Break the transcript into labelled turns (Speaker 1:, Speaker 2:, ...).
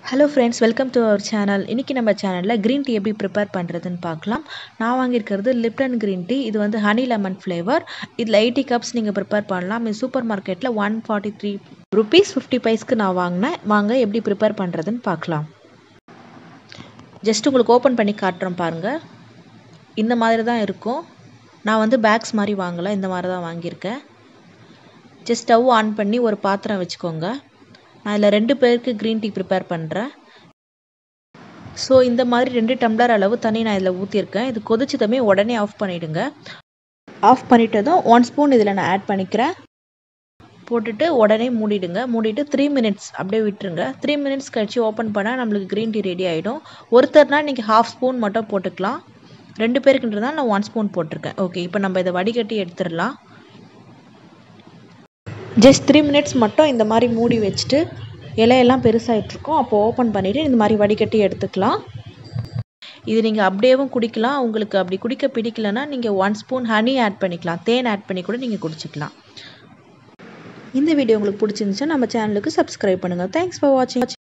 Speaker 1: hello friends welcome to our channel இன்றைக்கி நம்ம சேனலில் க்ரீன் டீ எப்படி ப்ரிப்பேர் பண்ணுறதுன்னு பார்க்கலாம் நான் வாங்கியிருக்கிறது லிப்டன் க்ரீன் டீ இது வந்து ஹனி லெமன் ஃப்ளேவர் இதில் எயிட்டி கப்ஸ் நீங்கள் ப்ரிப்பேர் பண்ணலாம் இது சூப்பர் மார்க்கெட்டில் one forty three rupees fifty பைஸ்க்கு நான் வாங்கினேன் வாங்க எப்படி ப்ரிப்பேர் பண்ணுறதுன்னு பார்க்கலாம் ஜஸ்ட் உங்களுக்கு ஓப்பன் பண்ணி காட்டுறோம் பாருங்கள் இந்த மாதிரி தான் இருக்கும் நான் வந்து பேக்ஸ் மாதிரி வாங்கலை இந்த மாதிரி தான் வாங்கியிருக்கேன் ஜஸ்ட் ஸ்டவ் ஆன் பண்ணி ஒரு பாத்திரம் வச்சுக்கோங்க நான் இதில் ரெண்டு பேருக்கு க்ரீன் டீ ப்ரிப்பேர் பண்ணுறேன் ஸோ இந்த மாதிரி ரெண்டு டம்ளர் அளவு தண்ணி நான் இதில் ஊற்றிருக்கேன் இது கொதிச்சதுமே உடனே ஆஃப் பண்ணிவிடுங்க ஆஃப் பண்ணிட்டதும் ஒன் ஸ்பூன் இதில் நான் ஆட் பண்ணிக்கிறேன் போட்டுட்டு உடனே மூடிடுங்க மூடிட்டு த்ரீ மினிட்ஸ் அப்படியே விட்டுருங்க த்ரீ மினிட்ஸ் கழிச்சு ஓப்பன் பண்ணால் நம்மளுக்கு க்ரீன் டீ ரெடி ஆகிடும் ஒருத்தர்னா நீங்கள் ஹாஃப் ஸ்பூன் மட்டும் போட்டுக்கலாம் ரெண்டு பேருக்குன்றதால் நான் ஒன் ஸ்பூன் போட்டிருக்கேன் ஓகே இப்போ நம்ம இதை வடிகட்டி எடுத்துடலாம் ஜஸ்ட் த்ரீ மினிட்ஸ் மட்டும் இந்த மாதிரி மூடி வச்சுட்டு இலையெல்லாம் பெருசாகிட்ருக்கும் அப்போ ஓப்பன் பண்ணிவிட்டு இந்த மாதிரி வடிகட்டி எடுத்துக்கலாம் இது நீங்கள் அப்படியேவும் குடிக்கலாம் உங்களுக்கு அப்படி குடிக்க பிடிக்கலன்னா நீங்கள் ஒன் ஸ்பூன் ஹனி ஆட் பண்ணிக்கலாம் தேன் ஆட் பண்ணி கூட நீங்கள் குடிச்சிக்கலாம் இந்த வீடியோ உங்களுக்கு பிடிச்சிருந்துச்சா நம்ம சேனலுக்கு சப்ஸ்கிரைப் பண்ணுங்கள் தேங்க்ஸ் ஃபார் வாட்சிங்